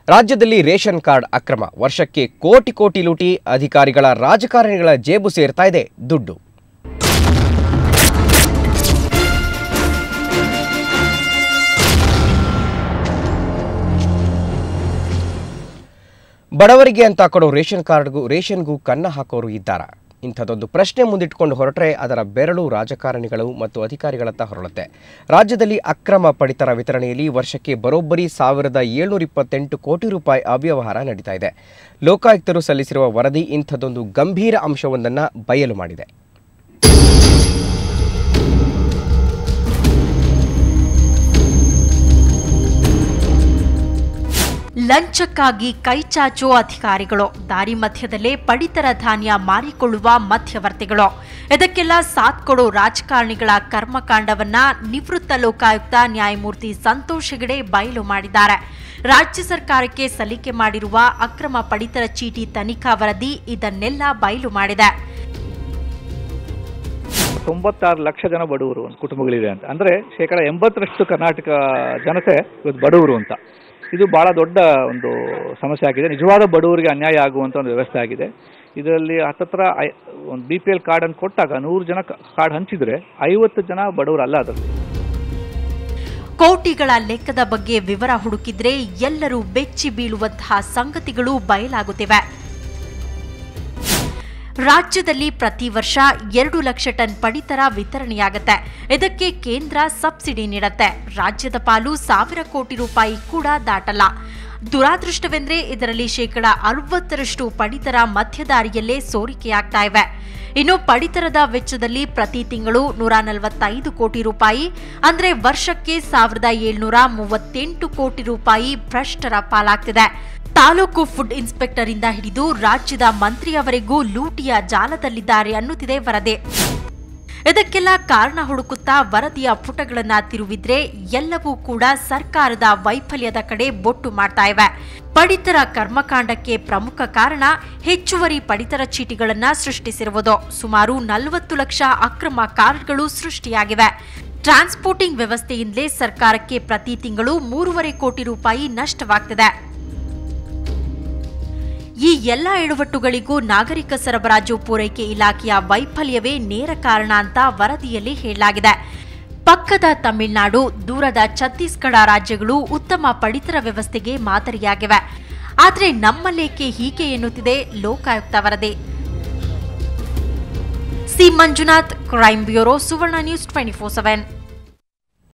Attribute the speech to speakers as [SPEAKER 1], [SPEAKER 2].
[SPEAKER 1] ರಾಜ್ಯದಲ್ಲಿ ration card ಅಕ್ರಮ ವರ್ಷಕ್ಕೆ ಕೋಟಿ ಕೋಟಿ ಲೂಟಿ ಅಧಿಕಾರಿಗಳ ರಾಜಕಾರಣಿಗಳ ಜೇಬು ಸೇರ್ತಾ ಇದೆ ದುಡ್ಡು ಬಡವರಿಗೆ ಅಂತ ಕೊಡೋ ರೇಷನ್ ಕಾರ್ಡ್ಗೂ ರೇಷನ್ಗೂ ಕನ್ನ ಹಾಕೋರು ಇದ್ದಾರಾ ಇಂಥದ್ದೊಂದು ಪ್ರಶ್ನೆ ಮುಂದಿಟ್ಕೊಂಡು ಹೊರಟ್ರೆ ಅದರ ಬೆರಳು ರಾಜಕಾರಣಿಗಳು ಮತ್ತು ಅಧಿಕಾರಿಗಳತ್ತ ಹೊರಳುತ್ತೆ ರಾಜ್ಯದಲ್ಲಿ ಅಕ್ರಮ ಪಡಿತರ ವಿತರಣೆಯಲ್ಲಿ ವರ್ಷಕ್ಕೆ ಬರೋಬ್ಬರಿ ಸಾವಿರದ ಏಳ್ನೂರ ಇಪ್ಪತ್ತೆಂಟು ಕೋಟಿ ರೂಪಾಯಿ ಅವ್ಯವಹಾರ ನಡೀತಾ ಇದೆ ಲೋಕಾಯುಕ್ತರು ಸಲ್ಲಿಸಿರುವ ವರದಿ ಇಂಥದ್ದೊಂದು ಗಂಭೀರ ಅಂಶವೊಂದನ್ನು ಬಯಲು ಮಾಡಿದೆ
[SPEAKER 2] ಲಂಚಕ್ಕಾಗಿ ಕೈಚಾಚೋ ಅಧಿಕಾರಿಗಳು ದಾರಿ ಮಧ್ಯದಲ್ಲೇ ಪಡಿತರ ಧಾನ್ಯ ಮಾರಿಕೊಳ್ಳುವ ಮಧ್ಯವರ್ತಿಗಳು ಇದಕ್ಕೆಲ್ಲ ಸಾಥ್ ಕೊಡೋ ರಾಜಕಾರಣಿಗಳ ಕರ್ಮಕಾಂಡವನ್ನ ನಿವೃತ್ತ ಲೋಕಾಯುಕ್ತ ನ್ಯಾಯಮೂರ್ತಿ ಸಂತೋಷ್ ಹೆಗಡೆ ಬಯಲು ಮಾಡಿದ್ದಾರೆ ರಾಜ್ಯ ಸರ್ಕಾರಕ್ಕೆ ಸಲ್ಲಿಕೆ ಮಾಡಿರುವ ಅಕ್ರಮ ಪಡಿತರ ಚೀಟಿ ತನಿಖಾ ವರದಿ ಇದನ್ನೆಲ್ಲ ಬಯಲು ಮಾಡಿದೆ
[SPEAKER 3] ತೊಂಬತ್ತಾರು ಲಕ್ಷ ಜನ ಬಡವರು ಕುಟುಂಬಗಳಿದೆ ಅಂತ ಅಂದರೆ ಶೇಕಡ ಎಂಬತ್ತರಷ್ಟು ಕರ್ನಾಟಕ ಜನತೆ ಇವತ್ತು ಬಡವರು ಅಂತ ಇದು ಬಹಳ ದೊಡ್ಡ ಒಂದು ಸಮಸ್ಯೆ ಆಗಿದೆ ನಿಜವಾದ ಬಡವರಿಗೆ ಅನ್ಯಾಯ ಆಗುವಂಥ ಒಂದು ವ್ಯವಸ್ಥೆ ಆಗಿದೆ ಇದರಲ್ಲಿ ಹತ್ತತ್ರ ಐ ಒಂದು ಬಿ ಪಿ ಎಲ್ ಕಾರ್ಡನ್ನು ಕೊಟ್ಟಾಗ ನೂರು ಜನ ಕಾರ್ಡ್ ಹಂಚಿದರೆ ಐವತ್ತು ಜನ ಬಡವರಲ್ಲ ಅದರಲ್ಲಿ
[SPEAKER 2] ಕೋಟಿಗಳ ಲೆಕ್ಕದ ಬಗ್ಗೆ ವಿವರ ಹುಡುಕಿದ್ರೆ ಎಲ್ಲರೂ ಬೆಚ್ಚಿ ಬೀಳುವಂತಹ ಸಂಗತಿಗಳು ಬಯಲಾಗುತ್ತಿವೆ ರಾಜ್ಯದಲ್ಲಿ ಪ್ರತಿ ವರ್ಷ ಎರಡು ಲಕ್ಷ ಟನ್ ಪಡಿತರ ವಿತರಣೆಯಾಗುತ್ತೆ ಇದಕ್ಕೆ ಕೇಂದ್ರ ಸಬ್ಸಿಡಿ ನೀಡುತ್ತೆ ರಾಜ್ಯದ ಪಾಲು ಸಾವಿರ ಕೋಟಿ ರೂಪಾಯಿ ಕೂಡ ದಾಟಲ್ಲ ದುರಾದೃಷ್ಟವೆಂದ್ರೆ ಇದರಲ್ಲಿ ಶೇಕಡ ಅರವತ್ತರಷ್ಟು ಪಡಿತರ ಮಧ್ಯದಾರಿಯಲ್ಲೇ ಸೋರಿಕೆಯಾಗ್ತಾ ಇವೆ ಇನ್ನು ಪಡಿತರದ ವೆಚ್ಚದಲ್ಲಿ ಪ್ರತಿ ತಿಂಗಳು ನೂರ ನಲವತ್ತೈದು ಕೋಟಿ ರೂಪಾಯಿ ಅಂದ್ರೆ ವರ್ಷಕ್ಕೆ ಸಾವಿರದ ಏಳ್ನೂರ ಮೂವತ್ತೆಂಟು ಕೋಟಿ ರೂಪಾಯಿ ಭ್ರಷ್ಟರ ಪಾಲಾಗ್ತಿದೆ ತಾಲೂಕು ಫುಡ್ ಇನ್ಸ್ಪೆಕ್ಟರ್ ಇಂದ ಹಿಡಿದು ರಾಜ್ಯದ ಮಂತ್ರಿಯವರೆಗೂ ಲೂಟಿಯ ಜಾಲದಲ್ಲಿದ್ದಾರೆ ಅನ್ನುತ್ತಿದೆ ವರದಿ ಇದಕ್ಕೆಲ್ಲ ಕಾರಣ ಹುಡುಕುತ್ತಾ ವರದಿಯ ಪುಟಗಳನ್ನ ತಿರುವಿದ್ರೆ ಎಲ್ಲವೂ ಕೂಡ ಸರ್ಕಾರದ ವೈಫಲ್ಯದ ಕಡೆ ಬೊಟ್ಟು ಮಾಡ್ತಾ ಇವೆ ಪಡಿತರ ಕರ್ಮಕಾಂಡಕ್ಕೆ ಪ್ರಮುಖ ಕಾರಣ ಹೆಚ್ಚುವರಿ ಪಡಿತರ ಚೀಟಿಗಳನ್ನ ಸೃಷ್ಟಿಸಿರುವುದು ಸುಮಾರು ನಲವತ್ತು ಲಕ್ಷ ಅಕ್ರಮ ಕಾರ್ಡ್ಗಳು ಸೃಷ್ಟಿಯಾಗಿವೆ ಟ್ರಾನ್ಸ್ಪೋರ್ಟಿಂಗ್ ವ್ಯವಸ್ಥೆಯಿಂದಲೇ ಸರ್ಕಾರಕ್ಕೆ ಪ್ರತಿ ತಿಂಗಳು ಮೂರುವರೆ ಕೋಟಿ ರೂಪಾಯಿ ನಷ್ಟವಾಗ್ತಿದೆ ಈ ಎಲ್ಲ ಎಡವಟ್ಟುಗಳಿಗೂ ನಾಗರಿಕ ಸರಬರಾಜು ಪೂರೈಕೆ ಇಲಾಖೆಯ ವೈಫಲ್ಯವೇ ನೇರ ಕಾರಣ ಅಂತ ವರದಿಯಲ್ಲಿ ಹೇಳಲಾಗಿದೆ ಪಕ್ಕದ ತಮಿಳುನಾಡು ದೂರದ ಛತ್ತೀಸ್ಗಢ ರಾಜ್ಯಗಳು ಉತ್ತಮ ಪಡಿತರ ವ್ಯವಸ್ಥೆಗೆ ಮಾದರಿಯಾಗಿವೆ ಆದರೆ ನಮ್ಮಲ್ಲೇಕೆ ಹೀಗೆ ಎನ್ನುತ್ತಿದೆ ಲೋಕಾಯುಕ್ತ ವರದಿ C Manjunath crime bureau Suvarna news twenty four seven